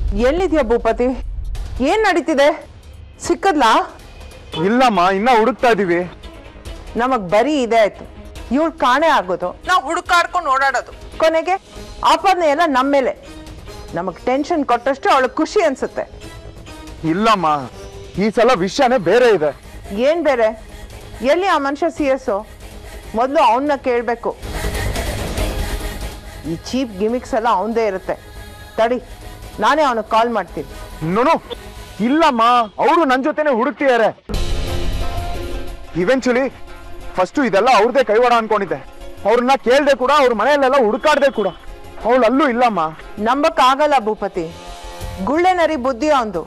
ಎಲ್ಲಿದ್ಯಾ ಭೂಪತಿ ಏನ್ ನಡೀತಿದೆ ಸಿಕ್ಕದ್ಲಾ ಇಲ್ಲಮ್ಮ ಇನ್ನ ಹುಡುಕ್ತಾ ಇದೀವಿ ನಮಗ್ ಬರೀ ಇದೆ ಆಯ್ತು ಇವಳು ಕಾಣೆ ಆಗೋದು ನಾವು ಹುಡುಕಾಡ್ಕೊಂಡು ಓಡಾಡೋದು ಕೊನೆಗೆ ಆಪಾದನೆ ಎಲ್ಲ ನಮ್ಮ ಮೇಲೆ ನಮಗ್ ಟೆನ್ಷನ್ ಕೊಟ್ಟಷ್ಟು ಅವಳು ಖುಷಿ ಅನ್ಸುತ್ತೆ ಇಲ್ಲಮ್ಮ ಈ ಸಲ ವಿಷಯನೇ ಬೇರೆ ಇದೆ ಏನ್ ಬೇರೆ ಎಲ್ಲಿ ಆ ಮನುಷ್ಯ ಸಿ ಎಸ್ ಮೊದಲು ಅವನ್ನ ಕೇಳಬೇಕು ಈ ಚೀಪ್ ಗಿಮಿಕ್ಸ್ ಎಲ್ಲ ಅವನದೇ ಇರುತ್ತೆ ತಡಿ ನಾನೇ ಅವನಿಗೆ ಕಾಲ್ ಮಾಡ್ತೀನಿ ನೋಡು ಇಲ್ಲಮ್ಮ ಅವರು ನನ್ ಜೊತೆನೆ ಹುಡುಕ್ತಿದ್ದಾರೆ ಇವೆಂಚುಲಿ ಫಸ್ಟ್ ಇದೆಲ್ಲ ಅವ್ರದೇ ಕೈವಾಡ ಅನ್ಕೊಂಡಿದ್ದೆ ಅವ್ರನ್ನ ಕೇಳ್ದೆ ಕೂಡ ಅವ್ರ ಮನೆಯಲ್ಲೆಲ್ಲ ಹುಡುಕಾಡ್ದೆ ಕೂಡ ಅವಳು ಅಲ್ಲೂ ಇಲ್ಲಮ್ಮ ನಂಬಕ್ ಆಗಲ್ಲ ಭೂಪತಿ ಗುಳ್ಳೆ ನರಿ ಬುದ್ಧಿ ಅವಂದು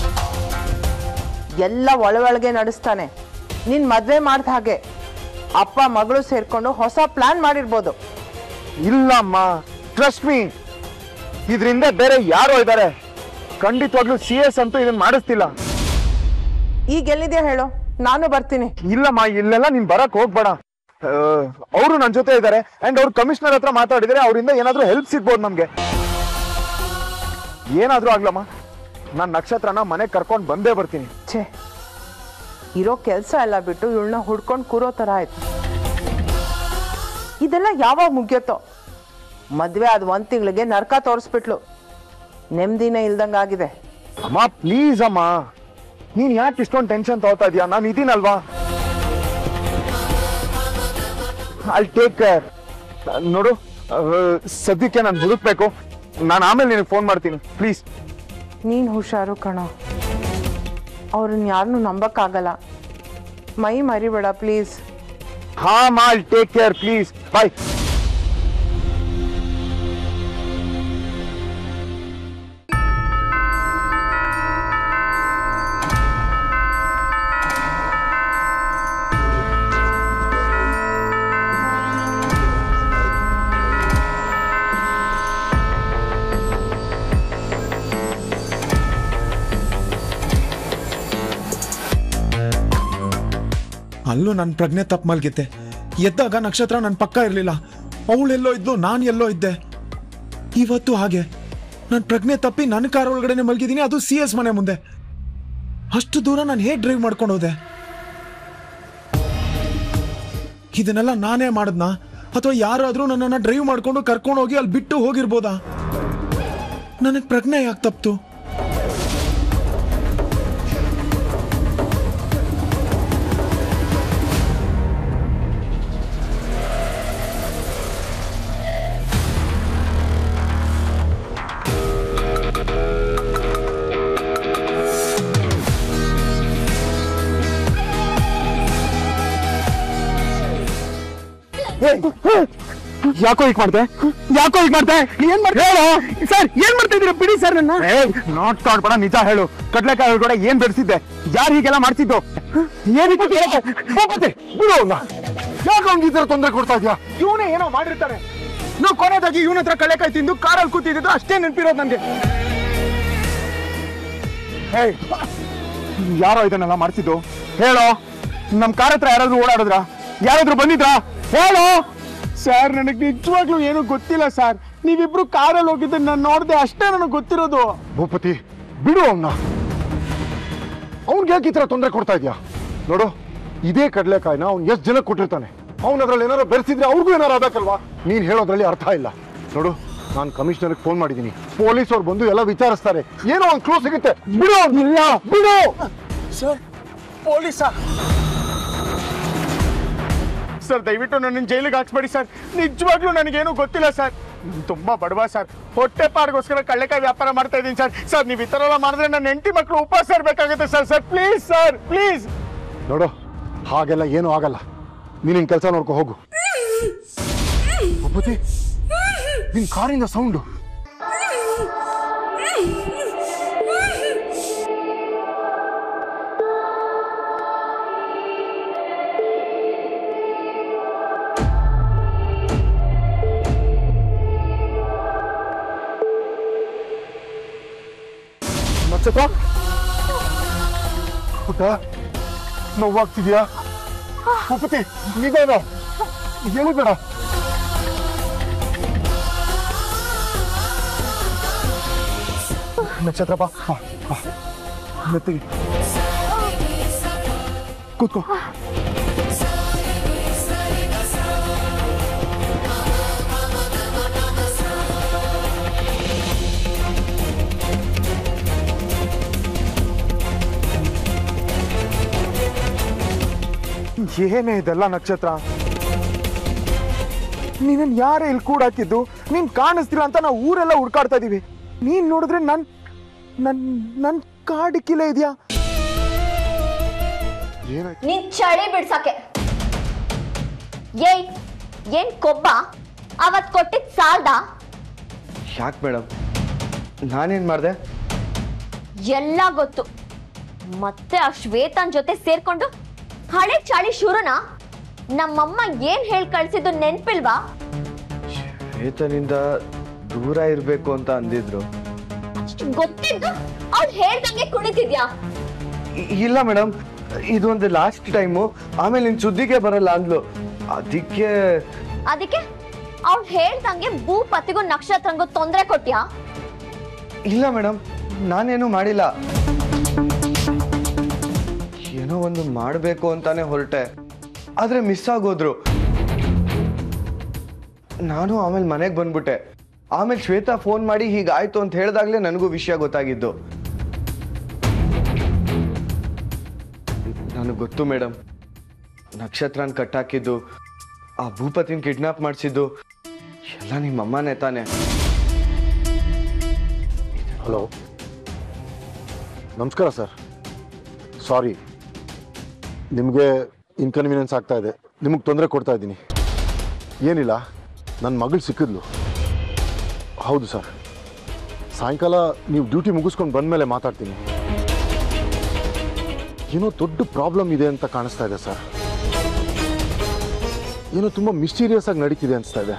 ಎಲ್ಲ ಒಳ ಒಳಗೆ ನಡೆಸ್ತಾನೆ ನಿನ್ ಮದ್ವೆ ಮಾಡ್ದ ಹಾಗೆ ಅಪ್ಪ ಮಗಳು ಸೇರ್ಕೊಂಡು ಹೊಸ ಪ್ಲಾನ್ ಮಾಡಿರ್ಬೋದು ಇಲ್ಲಮ್ಮ ಟ್ರಸ್ಟ್ ಮೀ ಇದರಿಂದ ಬೇರೆ ಯಾರೋ ಇದ್ದಾರೆ ಖಂಡಿತವಾಗ್ಲೂ ಸಿ ಎಸ್ ಅಂತೂ ಇದನ್ನ ಮಾಡಿಸ್ತಿಲ್ಲ ಈಗ ಎಲ್ಲಿದ್ಯಾ ಹೇಳು ನಾನು ಬರ್ತೀನಿ ಇಲ್ಲಮ್ಮ ಇಲ್ಲೆಲ್ಲ ನೀನ್ ಬರಕ್ ಹೋಗ್ಬೇಡ ಅವರು ನನ್ ಜೊತೆ ಇದ್ದಾರೆ ಅಂಡ್ ಅವ್ರು ಕಮಿಷನರ್ ಹತ್ರ ಮಾತಾಡಿದ್ರೆ ಅವರಿಂದ ಏನಾದ್ರೂ ಹೆಲ್ಪ್ ಸಿಗ್ಬೋದು ನಮ್ಗೆ ಏನಾದ್ರೂ ಆಗ್ಲಮ್ಮ ನಾನ್ ನಕ್ಷತ್ರನ ಮನೆಗ್ ಕರ್ಕೊಂಡ್ ಬಂದೇ ಬರ್ತೀನಿ ಛೇ ಇರೋ ಕೆಲಸ ಎಲ್ಲ ಬಿಟ್ಟು ಇವಳನ್ನ ಹುಡ್ಕೊಂಡು ಕೂರೋ ಥರ ಆಯ್ತು ಇದೆಲ್ಲ ಯಾವಾಗ ಮುಗಿಯತ್ತೋ ಮದ್ವೆ ಆದ ಒಂದ್ ತಿಂಗಳಿಗೆ ನರ್ಕ ತೋರಿಸ್ಬಿಟ್ಲು ನೆಮ್ಮದಿನೇ ಇಲ್ದಂಗಾಗಿದೆ ಅಮ್ಮ ಪ್ಲೀಸ್ ಅಮ್ಮ ನೀನ್ ಯಾಕೆ ಇಷ್ಟೊಂದು ಟೆನ್ಷನ್ ತಗೋತಾ ಇದೀಯಾ ನಾನು ಇದೀನಲ್ವಾ ಐ ಟೇಕ್ ಕೇರ್ ನೋಡು ಆ, ಸದ್ಯಕ್ಕೆ ನಾನು ಹುಡುಕ್ಬೇಕು ನಾನು ಆಮೇಲೆ ನಿನಗೆ ಫೋನ್ ಮಾಡ್ತೀನಿ ಪ್ಲೀಸ್ ನೀನ್ ಹುಷಾರು ಕಣ ಅವ್ರನ್ನ ಯಾರನ್ನೂ ನಂಬಕ್ಕಾಗಲ್ಲ ಮೈ ಮರಿಬೇಡ ಪ್ಲೀಸ್ ಹಾ ಮಾ ಐ ಟೇಕ್ ಕೇರ್ ಪ್ಲೀಸ್ ಬಾಯ್ ಅಲ್ಲೂ ನನ್ನ ಪ್ರಜ್ಞೆ ತಪ್ಪು ಮಲ್ಗಿದ್ದೆ ಎದ್ದಾಗ ನಕ್ಷತ್ರ ನನ್ನ ಪಕ್ಕ ಇರಲಿಲ್ಲ ಅವಳೆಲ್ಲೋ ಇದ್ಲು ನಾನು ಎಲ್ಲೋ ಇದ್ದೆ ಇವತ್ತು ಹಾಗೆ ನನ್ನ ಪ್ರಜ್ಞೆ ತಪ್ಪಿ ನನ್ನ ಕಾರ್ ಒಳಗಡೆನೆ ಮಲ್ಗಿದ್ದೀನಿ ಅದು ಸಿ ಎಸ್ ಮನೆ ಮುಂದೆ ಅಷ್ಟು ದೂರ ನಾನು ಹೇಗೆ ಡ್ರೈವ್ ಮಾಡ್ಕೊಂಡು ಹೋದೆ ಇದನ್ನೆಲ್ಲ ನಾನೇ ಮಾಡದ್ನಾ ಅಥವಾ ಯಾರಾದರೂ ನನ್ನನ್ನು ಡ್ರೈವ್ ಮಾಡ್ಕೊಂಡು ಕರ್ಕೊಂಡು ಹೋಗಿ ಅಲ್ಲಿ ಬಿಟ್ಟು ಹೋಗಿರ್ಬೋದಾ ನನಗೆ ಪ್ರಜ್ಞೆ ಯಾಕೆ ತಪ್ತು ಯಾಕೋ ಹೀಗ್ ಮಾಡ್ದೆ ಯಾಕೋ ಹೀಗ್ ಮಾಡ್ದೆ ಏನ್ ಮಾಡ್ದೆ ಹೇಳು ಸರ್ ಏನ್ ಮಾಡ್ತಾ ಇದೀರ ಬಿಡಿ ಸರ್ ನನ್ನ ನಾಟ್ ಕಾಡ್ಬೇಡ ನಿಜ ಹೇಳು ಕಡ್ಲೆಕಾಯಿ ಒಳಗಡೆ ಏನ್ ಬೆಳೆಸಿದ್ದೆ ಯಾರು ಹೀಗೆಲ್ಲ ಮಾಡ್ತಿದ್ದು ಏನಿತ್ತು ಹೋಗತ್ತೆ ಬಿಡು ಅವ್ನ ಯಾಕೆ ಅವ್ನಿಗೆ ಈ ತರ ತೊಂದರೆ ಕೊಡ್ತಾ ಇದ್ಯಾ ಇವನೇ ಏನೋ ಮಾಡಿರ್ತಾನೆ ನಾವು ಕೊನೆದಾಗಿ ಇವನ ಹತ್ರ ಕಳೆಕಾಯಿ ತಿಂದು ಕಾರಲ್ಲಿ ಕೂತಿದ್ದು ಅಷ್ಟೇ ನೆನ್ಪಿರೋದು ನನ್ಗೆ ಹೇಯ್ ಯಾರೋ ಇದನ್ನೆಲ್ಲ ಮಾಡ್ತಿದ್ದು ಹೇಳೋ ನಮ್ ಕಾರ್ ಹತ್ರ ಯಾರಾದ್ರೂ ಓಡಾಡಿದ್ರ ಯಾರಾದ್ರೂ ಬಂದಿದ್ರಾ ಹೇಳೋ ಸರ್ ನನಗೆ ನಿಜವಾಗ್ಲೂ ಏನು ಗೊತ್ತಿಲ್ಲ ಸರ್ ನೀವಿಬ್ರು ಕಾರಲ್ಲಿ ಹೋಗಿದ್ದು ನಾನು ನೋಡಿದೆ ಅಷ್ಟೇ ನನಗೆ ಗೊತ್ತಿರೋದು ಭೂಪತಿ ಬಿಡು ಅವನ್ನ ಅವ್ನಿಗೆ ಯಾಕೆ ಈ ತರ ತೊಂದರೆ ಕೊಡ್ತಾ ಇದ್ಯಾ ನೋಡು ಇದೇ ಕಡಲೆಕಾಯಿನ ಅವ್ನು ಎಷ್ಟು ಜನಕ್ಕೆ ಕೊಟ್ಟಿರ್ತಾನೆ ಅವ್ನ ಅದ್ರಲ್ಲಿ ಏನಾರು ಬೆರೆಸಿದ್ರೆ ಅವ್ರಿಗೂ ಏನಾರು ಆಗಬೇಕಲ್ವಾ ನೀನ್ ಹೇಳೋದ್ರಲ್ಲಿ ಅರ್ಥ ಇಲ್ಲ ನೋಡು ನಾನು ಕಮಿಷನರ್ಗೆ ಫೋನ್ ಮಾಡಿದ್ದೀನಿ ಪೊಲೀಸ್ ಅವ್ರು ಬಂದು ಎಲ್ಲ ವಿಚಾರಿಸ್ತಾರೆ ಏನೋ ಒಂದು ಕ್ಲೂ ಸಿಗುತ್ತೆ ಬಿಡು ಅವ್ನ ಬಿಡು ಸರ್ ಪೊಲೀಸಾ ಸರ್ ದಯವಿಟ್ಟು ನನ್ನ ಜೈಲಿಗೆ ಹಾಕ್ಸ್ಬೇಡಿ ಸರ್ ನಿಜವಾಗ್ಲೂ ನನಗೇನು ಗೊತ್ತಿಲ್ಲ ಸರ್ ನಾನು ತುಂಬಾ ಬಡವ ಸರ್ ಹೊಟ್ಟೆ ಪಾಡ್ಗೋಸ್ಕರ ಕಳ್ಳೆಕಾಯಿ ವ್ಯಾಪಾರ ಮಾಡ್ತಾ ಇದ್ದೀನಿ ಸರ್ ಸರ್ ನೀವು ಈ ಥರ ಎಲ್ಲ ಮಾಡಿದ್ರೆ ನನ್ನ ಹೆಂಡತಿ ಮಕ್ಕಳು ಉಪವಾಸ ಇರಬೇಕಾಗುತ್ತೆ sir sir please sir please ನೋಡು ಹಾಗೆಲ್ಲ ಏನೂ ಆಗಲ್ಲ ನೀನ್ ನಿನ್ ಕೆಲಸ ನೋಡ್ಕೊ ಹೋಗು ಭೂಪತಿ ನಿನ್ ಕಾರಿಂದ ಸೌಂಡು ನಕ್ಷತ್ರ ಪುಟ್ಟ ನೋವಾಗ್ತಿದ್ಯಾ ಭೂಪತಿ ನಿಧಾನ ಹೇಳಿಬೇಡ ನಕ್ಷತ್ರ ಬಾ ಬಾ, ಬಾ. ಮೆತ್ತಿಗೆ ಕೂತ್ಕೋ ಏನೇ ಇದೆಲ್ಲ ನಕ್ಷತ್ರ ನೀನನ್ ಯಾರೇ ಇಲ್ಲಿ ಕೂಡಾಕಿದ್ದು ನೀನ್ ಕಾಣಿಸ್ತಿಲ್ಲ ಅಂತ ನಾವು ಊರೆಲ್ಲ ಹುಡ್ಕಾಡ್ತಾ ಇದೀವಿ ನೀನ್ ನೋಡಿದ್ರೆ ನನ್ ನನ್ ನನ್ ಕಾಡಿಕ್ಕಿಲೆ ಇದೆಯಾ ಏನಾಯ್ತು ನೀನ್ ಚಳಿ ಬಿಡ್ಸಕ್ಕೆ ಏಯ್ ಏನ್ ಕೊಬ್ಬ ಅವತ್ ಕೊಟ್ಟಿದ್ ಸಾಲ್ದ ಯಾಕೆ ಮೇಡಮ್ ನಾನೇನು ಮಾಡಿದೆ ಎಲ್ಲ ಗೊತ್ತು ಮತ್ತೆ ಆ ಶ್ವೇತನ್ ಜೊತೆ ಸೇರ್ಕೊಂಡು ಹಳೆ ಚಳಿ ಶುರುನ ನಮ್ಮಮ್ಮ ಏನ್ ಹೇಳ್ ಕಳ್ಸಿದ್ದು ನೆನ್ಪಿಲ್ವಾ ಶ್ವೇತನಿಂದ ದೂರ ಇರಬೇಕು ಅಂತ ಅಂದಿದ್ರು ಅಷ್ಟು ಗೊತ್ತಿದ್ದು ಅವ್ಳು ಹೇಳ್ದಂಗೆ ಕುಣಿತಿದ್ಯಾ ಇ- ಇಲ್ಲ ಮೇಡಮ್ ಇದೊಂದು ಲಾಸ್ಟ್ ಟೈಮು ಆಮೇಲೆ ನಿನ್ ಸುದ್ದಿಗೆ ಬರಲ್ಲ ಅಂದ್ಲು ಅದಕ್ಕೆ ಅದಕ್ಕೆ ಅವ್ಳು ಹೇಳ್ದಂಗೆ ಭೂಪತಿಗೂ ನಕ್ಷತ್ರಂಗೂ ತೊಂದ್ರೆ ಕೊಟ್ಯಾ ಇಲ್ಲ ಮೇಡಮ್ ನಾನೇನು ಮಾಡಿಲ್ಲ ಏನೋ ಒಂದು ಮಾಡಬೇಕು ಅಂತಾನೆ ಹೊರಟೆ ಆದ್ರೆ ಮಿಸ್ ಆಗೋದ್ರು ನಾನು ಆಮೇಲೆ ಮನೆಗೆ ಬಂದ್ಬಿಟ್ಟೆ ಆಮೇಲೆ ಶ್ವೇತಾ ಫೋನ್ ಮಾಡಿ ಹೀಗಾಯ್ತು ಅಂತ ಹೇಳ್ದಾಗ್ಲೇ ನನಗೂ ವಿಷಯ ಗೊತ್ತಾಗಿದ್ದು ನನಗೆ ಗೊತ್ತು ಮೇಡಮ್ ನಕ್ಷತ್ರನ ಕಟ್ಟಾಕಿದ್ದು ಆ ಭೂಪತಿನ ಕಿಡ್ನಾಪ್ ಮಾಡಿಸಿದ್ದು ಎಲ್ಲ ನಿಮ್ಮ ಅಮ್ಮನೇ ತಾನೆ ಹಲೋ ನಮಸ್ಕಾರ ಸರ್ ಸಾರಿ ನಿಮಗೆ ಇನ್ಕನ್ವೀನಿಯನ್ಸ್ ಆಗ್ತಾ ಇದೆ ನಿಮಗೆ ತೊಂದರೆ ಕೊಡ್ತಾ ಇದ್ದೀನಿ ಏನಿಲ್ಲ ನನ್ನ ಮಗಳು ಸಿಕ್ಕಿದ್ಲು ಹೌದು ಸರ್ ಸಾಯಂಕಾಲ ನೀವು ಡ್ಯೂಟಿ ಮುಗಿಸ್ಕೊಂಡು ಬಂದಮೇಲೆ ಮಾತಾಡ್ತೀನಿ ಏನೋ ದೊಡ್ಡ ಪ್ರಾಬ್ಲಮ್ ಇದೆ ಅಂತ ಕಾಣಿಸ್ತಾ ಇದೆ ಸರ್ ಏನೋ ತುಂಬ ಮಿಸ್ಟೀರಿಯಸ್ ಆಗಿ ನಡೀತಿದೆ ಅನಿಸ್ತಾ ಇದೆ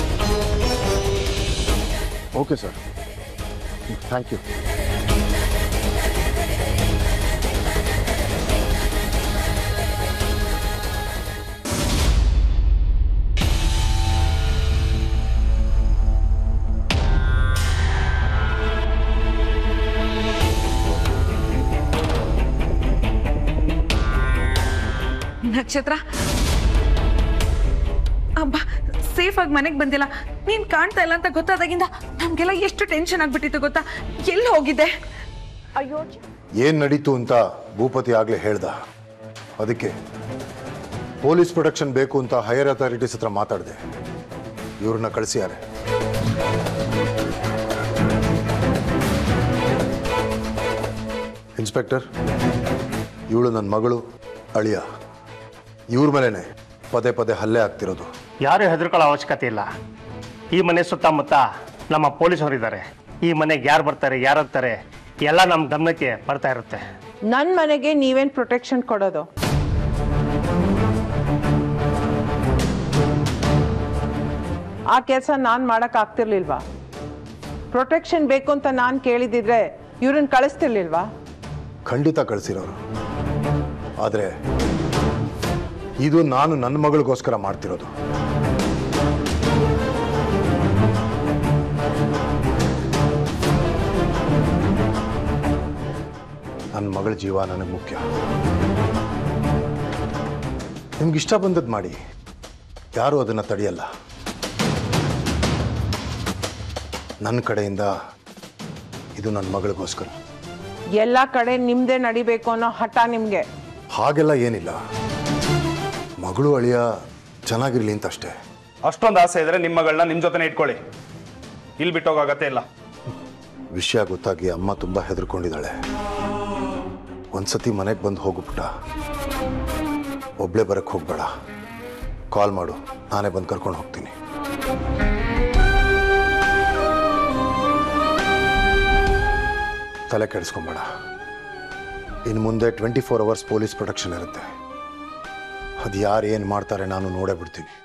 ಓಕೆ ಸರ್ ಥ್ಯಾಂಕ್ ಯು ನಕ್ಷತ್ರ ಅಬ್ಬಾ ಸೇಫ್ ಆಗಿ ಮನೆಗೆ ಬಂದಿಲ್ಲ ನೀನ್ ಕಾಣ್ತಾ ಇಲ್ಲ ಅಂತ ಗೊತ್ತಾದಾಗಿಂದ ನಮ್ಗೆಲ್ಲ ಎಷ್ಟು ಟೆನ್ಷನ್ ಆಗ್ಬಿಟ್ಟಿತ್ತು ಗೊತ್ತಾ ಎಲ್ಲಿ ಹೋಗಿದ್ದೆ ಅಯ್ಯೋ ಏನ್ ನಡೀತು ಅಂತ ಭೂಪತಿ ಆಗ್ಲೇ ಹೇಳ್ದ ಅದಕ್ಕೆ ಪೊಲೀಸ್ ಪ್ರೊಟೆಕ್ಷನ್ ಬೇಕು ಅಂತ ಹೈಯರ್ ಅಥಾರಿಟೀಸ್ ಹತ್ರ ಮಾತಾಡಿದೆ ಇವ್ರನ್ನ ಕಳಿಸಿದ್ದಾರೆ ಇನ್ಸ್ಪೆಕ್ಟರ್ ಇವಳು ನನ್ನ ಮಗಳು ಅಳಿಯ ಇವ್ರ ಮೇಲೇನೆ ಪದೇ ಪದೇ ಹಲ್ಲೆ ಆಗ್ತಿರೋದು ಯಾರು ಹೆದರ್ಕೊಳ್ಳೋ ಅವಶ್ಯಕತೆ ಇಲ್ಲ ಈ ಮನೆ ಸುತ್ತಮುತ್ತ ನಮ್ಮ ಪೊಲೀಸರು ಈ ಮನೆಗೆ ಯಾರು ಬರ್ತಾರೆ ಯಾರು ಹೋಗ್ತಾರೆ ಎಲ್ಲ ನಮ್ಮ ಗಮನಕ್ಕೆ ಬರ್ತಾ ಇರುತ್ತೆ ನನ್ನ ಮನೆಗೆ ನೀವೇನ್ ಪ್ರೊಟೆಕ್ಷನ್ ಕೊಡೋದು ಆ ಕೆಲಸ ನಾನು ಮಾಡಕ್ ಆಗ್ತಿರ್ಲಿಲ್ವಾ ಪ್ರೊಟೆಕ್ಷನ್ ಬೇಕು ಅಂತ ನಾನು ಕೇಳಿದಿದ್ರೆ ಇವ್ರನ್ನ ಕಳಿಸ್ತಿರ್ಲಿಲ್ವಾ ಖಂಡಿತ ಕಳಿಸಿರೋರು ಆದರೆ ಇದು ನಾನು ನನ್ನ ಮಗಳಿಗೋಸ್ಕರ ಮಾಡ್ತಿರೋದು ನನ್ನ ಮಗಳ ಜೀವ ನನಗೆ ಮುಖ್ಯ ನಿಮ್ಗೆ ಇಷ್ಟ ಬಂದದ್ದು ಮಾಡಿ ಯಾರೂ ಅದನ್ನು ತಡೆಯಲ್ಲ ನನ್ನ ಕಡೆಯಿಂದ ಇದು ನನ್ನ ಮಗಳಿಗೋಸ್ಕರ ಎಲ್ಲ ಕಡೆ ನಿಮ್ದೇ ನಡಿಬೇಕು ಅನ್ನೋ ಹಠ ನಿಮ್ಗೆ ಹಾಗೆಲ್ಲ ಏನಿಲ್ಲ ಮಗಳು ಅಳಿಯ ಚೆನ್ನಾಗಿರ್ಲಿ ಅಂತ ಅಷ್ಟೇ ಅಷ್ಟೊಂದು ಆಸೆ ಇದ್ರೆ ನಿಮ್ಮ ಮಗಳನ್ನ ನಿಮ್ಮ ಜೊತೆನೇ ಇಟ್ಕೊಳ್ಳಿ ಇಲ್ಲಿ ಬಿಟ್ಟೋಗಾಗತ್ತೆ ಇಲ್ಲ ವಿಷಯ ಗೊತ್ತಾಗಿ ಅಮ್ಮ ತುಂಬ ಹೆದರ್ಕೊಂಡಿದ್ದಾಳೆ ಒಂದ್ಸತಿ ಮನೆಗೆ ಬಂದು ಹೋಗುಬಿಟ್ಟ ಒಬ್ಳೆ ಬರಕ್ಕೆ ಹೋಗ್ಬೇಡ ಕಾಲ್ ಮಾಡು ನಾನೇ ಬಂದು ಕರ್ಕೊಂಡು ಹೋಗ್ತೀನಿ ತಲೆ ಕೆಡಿಸ್ಕೊಂಬೇಡ ಇನ್ನು ಮುಂದೆ twenty four hours police protection ಇರುತ್ತೆ ಅದು ಯಾರು ಏನು ಮಾಡ್ತಾರೆ ನಾನು ನೋಡೇ ಬಿಡ್ತೀನಿ